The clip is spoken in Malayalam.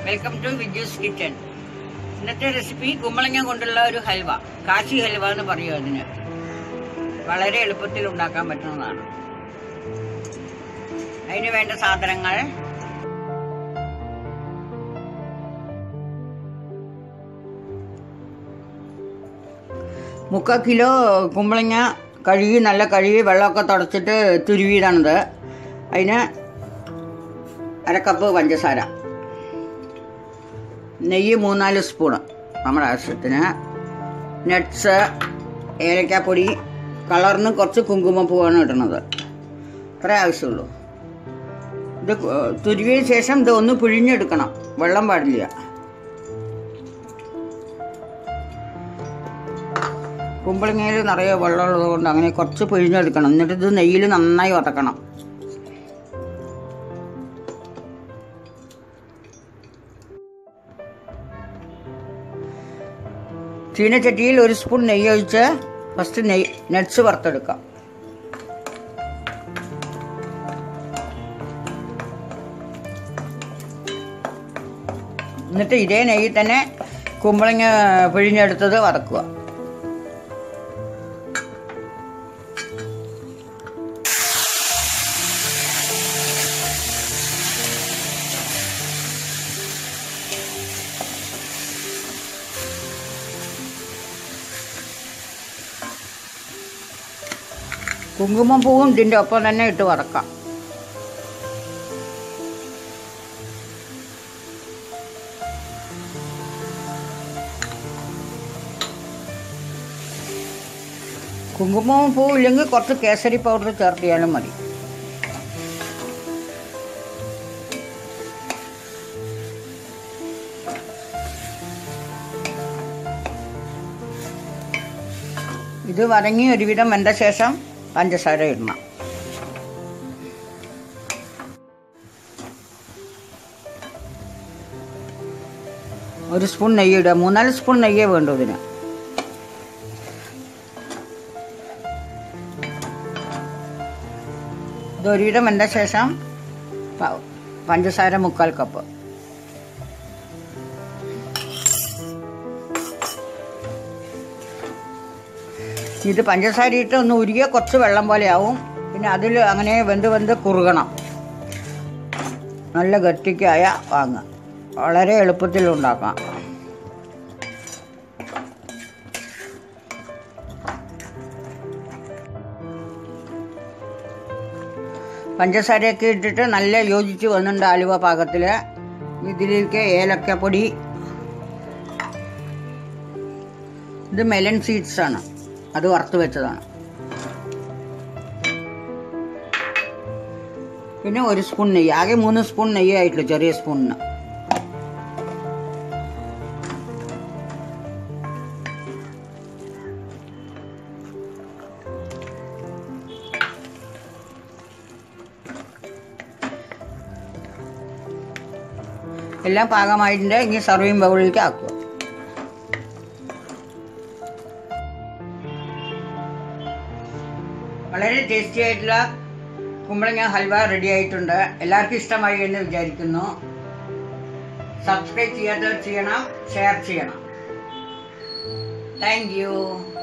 വെൽക്കം ടു വിജൂസ് കിച്ചൺ ഇന്നത്തെ റെസിപ്പി കുമ്പളങ്ങ കൊണ്ടുള്ള ഒരു ഹൽവ കാശി ഹൽവ എന്ന് പറയും അതിന് വളരെ എളുപ്പത്തിൽ ഉണ്ടാക്കാൻ പറ്റുന്നതാണ് അതിന് വേണ്ട സാധനങ്ങൾ മുക്കാൽ കിലോ കുമ്പളങ്ങ കഴുകി നല്ല കഴുകി വെള്ളമൊക്കെ തുടച്ചിട്ട് തുരുവിയതാണിത് അതിന് അര കപ്പ് പഞ്ചസാര നെയ്യ് മൂന്നാല് സ്പൂണ് നമ്മുടെ ആവശ്യത്തിന് നട്ട്സ് ഏലക്കാപ്പൊടി കളറിന് കുറച്ച് കുങ്കുമപ്പൂവാണ് ഇടുന്നത് അത്രേ ആവശ്യമുള്ളൂ ഇത് തുരുവിയ ശേഷം ഇത് ഒന്ന് പിഴിഞ്ഞെടുക്കണം വെള്ളം പാടില്ല കുമ്പളങ്ങയിൽ നിറയെ വെള്ളമുള്ളത് കൊണ്ട് അങ്ങനെ കുറച്ച് പിഴിഞ്ഞെടുക്കണം എന്നിട്ട് ഇത് നെയ്യിൽ നന്നായി വതക്കണം ചീനച്ചട്ടിയിൽ ഒരു സ്പൂൺ നെയ്യ് ഒഴിച്ച് ഫസ്റ്റ് നെയ് നട്ട്സ് വറുത്തെടുക്കാം എന്നിട്ട് ഇതേ നെയ്യിൽ തന്നെ കുമ്പളങ്ങ പിഴിഞ്ഞെടുത്തത് വറക്കുക കുങ്കുമപ്പൂവും ഇതിൻ്റെ ഒപ്പം തന്നെ ഇട്ട് വറക്കാം കുങ്കുമവും പൂവും ഇല്ലെങ്കിൽ കുറച്ച് കേസരി പൗഡർ ചേർത്തിയാലും മതി ഇത് വരങ്ങി ഒരുവിധം വെന്ത ശേഷം പഞ്ചസാര ഇടണം ഒരു സ്പൂൺ നെയ്യ് ഇടുക മൂന്നാല് സ്പൂൺ നെയ്യേ വേണ്ടു ഇതിന് ഇത് ഒരുവിധം വെന്ത ശേഷം പ- പഞ്ചസാര മുക്കാൽ കപ്പ് ഇത് പഞ്ചസാര ഇട്ട് ഒന്ന് ഉരുകിയ കുറച്ച് വെള്ളം പോലെ ആവും പിന്നെ അതിൽ അങ്ങനെ വെന്ത് വെന്ത് കുറുകണം നല്ല ഗട്ടിക്കായ വാങ്ങുക വളരെ എളുപ്പത്തിൽ ഉണ്ടാക്കാം പഞ്ചസാരയൊക്കെ ഇട്ടിട്ട് നല്ല യോജിച്ച് വന്നിട്ടുണ്ട് ആലുവ പാകത്തിൽ ഇതിലേക്ക് ഏലക്കപ്പൊടി ഇത് മെലൻ സീഡ്സ് ആണ് അത് വറുത്ത് വെച്ചതാണ് പിന്നെ ഒരു സ്പൂൺ നെയ്യ് ആകെ മൂന്ന് സ്പൂൺ നെയ്യ് ആയിട്ടുള്ളൂ ചെറിയ സ്പൂണിന് എല്ലാം പാകമായിട്ടുണ്ട് ഇനി സർവിങ് ബൗളിലേക്ക് ആക്കുക വളരെ ടേസ്റ്റി ആയിട്ടുള്ള കുമ്പളങ്ങ ഹൽവ റെഡി ആയിട്ടുണ്ട് എല്ലാവർക്കും ഇഷ്ടമായി എന്ന് വിചാരിക്കുന്നു സബ്സ്ക്രൈബ് ചെയ്യാത്തവർ ചെയ്യണം ഷെയർ ചെയ്യണം താങ്ക് യു